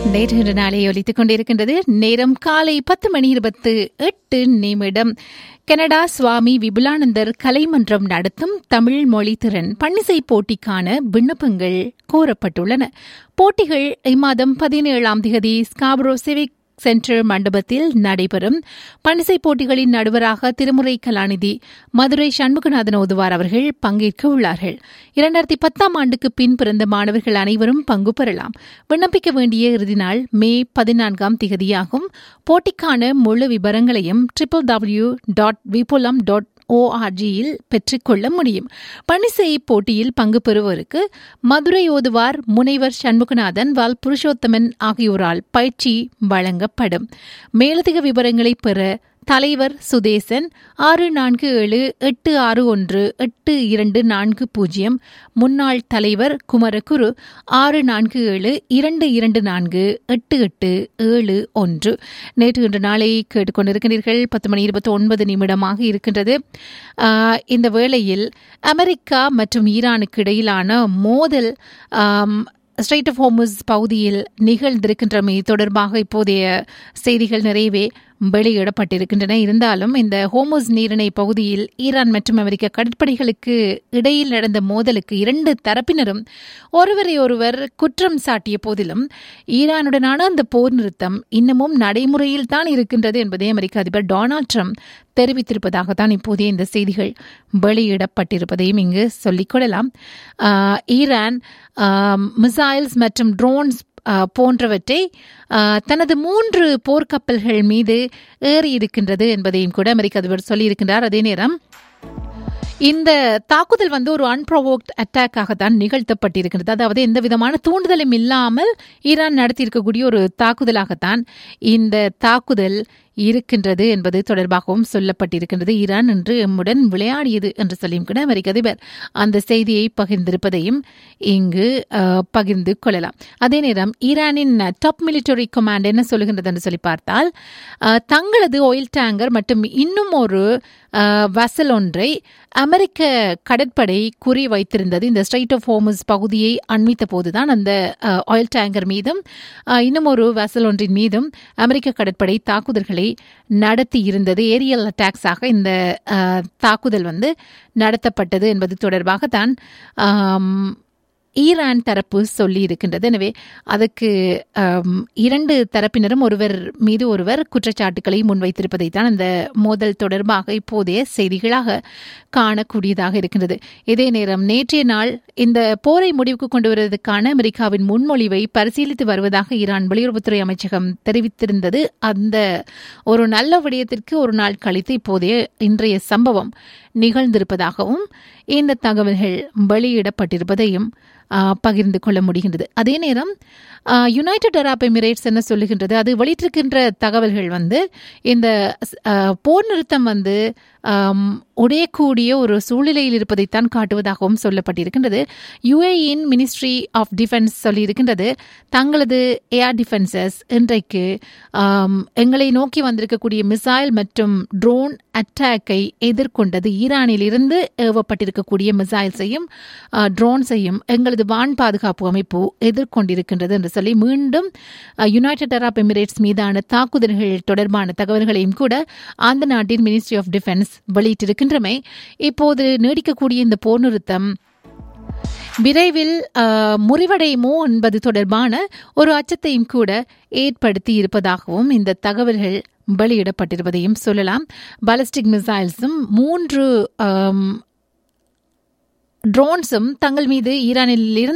நேற்று நாளை ஒலித்துக் கொண்டிருக்கின்றது நேரம் காலை பத்து மணி இருபத்து எட்டு நிமிடம் கனடா சுவாமி விபுலானந்தர் கலைமன்றம் நடத்தும் தமிழ் மொழி திறன் பன்னிசை போட்டிக்கான விண்ணப்பங்கள் கோரப்பட்டுள்ளன போட்டிகள் இம்மாதம் பதினேழாம் தேதி ஸ்காப்ரோ சிவிக் சென்டர் மண்டபத்தில் நடைபெறும் பன்னிசை போட்டிகளின் நடுவராக திருமுறை கலாநிதி மதுரை சண்முகநாதன் ஓதுவார் அவர்கள் பங்கேற்க உள்ளார்கள் இரண்டாயிரத்தி பத்தாம் ஆண்டுக்கு பின் பிறந்த மாணவர்கள் அனைவரும் பங்கு பெறலாம் விண்ணப்பிக்க வேண்டிய இறுதி நாள் மே பதினான்காம் திகதியாகும் போட்டிக்கான முழு விவரங்களையும் triple W dot Vipulam dot ஓஆர்ஜியில் பெற்றுக்கொள்ள முடியும் பணிசை போட்டியில் பங்கு பெறுவோருக்கு மதுரை ஓதுவார் முனைவர் சண்முகநாதன் வால் புருஷோத்தமன் ஆகியோரால் பயிற்சி வழங்கப்படும் மேலதிக விவரங்களை பெற தலைவர் சுதேசன் ஆறு நான்கு ஏழு எட்டு ஆறு ஒன்று எட்டு இரண்டு நான்கு பூஜ்ஜியம் முன்னாள் தலைவர் குமரகுரு ஆறு நான்கு ஏழு இரண்டு இரண்டு நான்கு எட்டு எட்டு ஏழு ஒன்று நேற்று இன்று நாளை கேட்டுக்கொண்டிருக்கிறீர்கள் பத்து மணி இருபத்தி ஒன்பது நிமிடமாக இருக்கின்றது இந்த வேளையில் அமெரிக்கா மற்றும் ஈரானுக்கு இடையிலான மோதல் ஸ்ட்ரைட் ஆஃப் ஹோமஸ் பகுதியில் நிகழ்ந்திருக்கின்றமை தொடர்பாக இப்போதைய செய்திகள் நிறையவே வெளியிடப்பட்டிருக்கின்றன இருந்தாலும் இந்த ஹோமோஸ் நீரிணை பகுதியில் ஈரான் மற்றும் அமெரிக்க கடற்படைகளுக்கு இடையில் நடந்த மோதலுக்கு இரண்டு தரப்பினரும் ஒருவரை ஒருவர் குற்றம் சாட்டிய போதிலும் ஈரானுடனான அந்த போர் நிறுத்தம் இன்னமும் நடைமுறையில் தான் இருக்கின்றது என்பதை அமெரிக்க அதிபர் டொனால்ட் ட்ரம்ப் தெரிவித்திருப்பதாகத்தான் இப்போதைய இந்த செய்திகள் வெளியிடப்பட்டிருப்பதையும் இங்கு சொல்லிக்கொள்ளலாம் ஈரான் மிசைல்ஸ் மற்றும் ட்ரோன்ஸ் போன்றவற்றை தனது மூன்று போர்க்கப்பல்கள் மீது ஏறி இருக்கின்றது என்பதையும் கூட அமெரிக்க அதிபர் சொல்லியிருக்கின்றார் அதே நேரம் இந்த தாக்குதல் வந்து ஒரு அன்ப்ரொவோக்ட் அட்டாக்காகத்தான் நிகழ்த்தப்பட்டிருக்கிறது அதாவது எந்த விதமான தூண்டுதலும் இல்லாமல் ஈரான் நடத்தியிருக்கக்கூடிய ஒரு தாக்குதலாகத்தான் இந்த தாக்குதல் இருக்கின்றது என்பது தொடர்பாகவும் சொல்லப்பட்டிருக்கின்றது ஈரான் என்று எம்முடன் விளையாடியது என்று சொல்லியும் கூட அமெரிக்க அதிபர் அந்த செய்தியை பகிர்ந்திருப்பதையும் இங்கு பகிர்ந்து கொள்ளலாம் அதே நேரம் ஈரானின் டாப் மிலிட்டரி கமாண்ட் என்ன சொல்லுகின்றது என்று சொல்லி பார்த்தால் தங்களது ஆயில் டேங்கர் மற்றும் இன்னும் ஒரு வசல் ஒன்றை அமெரிக்க கடற்படை குறி வைத்திருந்தது இந்த ஸ்ட்ரைட் ஆஃப் ஹோமஸ் பகுதியை அண்மித்த போதுதான் அந்த ஆயில் டேங்கர் மீதும் இன்னும் ஒரு வசல் ஒன்றின் மீதும் அமெரிக்க கடற்படை தாக்குதல்களை நடத்தி இருந்தது ஏரியல் அட்டாக்ஸாக இந்த தாக்குதல் வந்து நடத்தப்பட்டது என்பது தொடர்பாக தான் ஈரான் தரப்பு சொல்லி இருக்கின்றது எனவே அதுக்கு இரண்டு தரப்பினரும் ஒருவர் மீது ஒருவர் குற்றச்சாட்டுக்களை முன்வைத்திருப்பதை தான் அந்த மோதல் தொடர்பாக இப்போதைய செய்திகளாக காணக்கூடியதாக இருக்கின்றது இதே நேரம் நேற்றைய நாள் இந்த போரை முடிவுக்கு கொண்டு வருவதற்கான அமெரிக்காவின் முன்மொழிவை பரிசீலித்து வருவதாக ஈரான் வெளியுறவுத்துறை அமைச்சகம் தெரிவித்திருந்தது அந்த ஒரு நல்ல விடயத்திற்கு ஒரு நாள் கழித்து இப்போதைய இன்றைய சம்பவம் நிகழ்ந்திருப்பதாகவும் இந்த தகவல்கள் வெளியிடப்பட்டிருப்பதையும் பகிர்ந்து கொள்ள முடிகின்றது அதே நேரம் யுனைடெட் அரப் எமிரேட்ஸ் என்ன சொல்லுகின்றது அது வெளியிட்டிருக்கின்ற தகவல்கள் வந்து இந்த போர் நிறுத்தம் வந்து உடையக்கூடிய ஒரு சூழ்நிலையில் இருப்பதைத்தான் காட்டுவதாகவும் சொல்லப்பட்டிருக்கின்றது யுஏஇன் மினிஸ்ட்ரி ஆஃப் டிஃபென்ஸ் சொல்லியிருக்கின்றது தங்களது ஏர் டிஃபென்சஸ் இன்றைக்கு எங்களை நோக்கி வந்திருக்கக்கூடிய மிசைல் மற்றும் ட்ரோன் அட்டாக்கை எதிர்கொண்டது ஈரானில் இருந்து ஏவப்பட்டிருக்கக்கூடிய மிசைல்ஸையும் ட்ரோன்ஸையும் எங்களது வான் பாதுகாப்பு அமைப்பு எதிர்கொண்டிருக்கின்றது என்று சொல்லி மீண்டும் யுனைடெட் அரப் எமிரேட்ஸ் மீதான தாக்குதல்கள் தொடர்பான தகவல்களையும் கூட அந்த நாட்டின் மினிஸ்ட்ரி ஆஃப் டிஃபென்ஸ் வெளியிட்டிருக்கின்றமை இப்போது நீடிக்கக்கூடிய இந்த போர் நிறுத்தம் விரைவில் முறிவடையுமோ என்பது தொடர்பான ஒரு அச்சத்தையும் கூட ஏற்படுத்தி இருப்பதாகவும் இந்த தகவல்கள் வெளியிடப்பட்டிருப்பதையும் சொல்லலாம் பாலிஸ்டிக் மிசைல்ஸும் மூன்று ட்ரோன்ஸும் தங்கள் மீது ஈரானில் இருந்து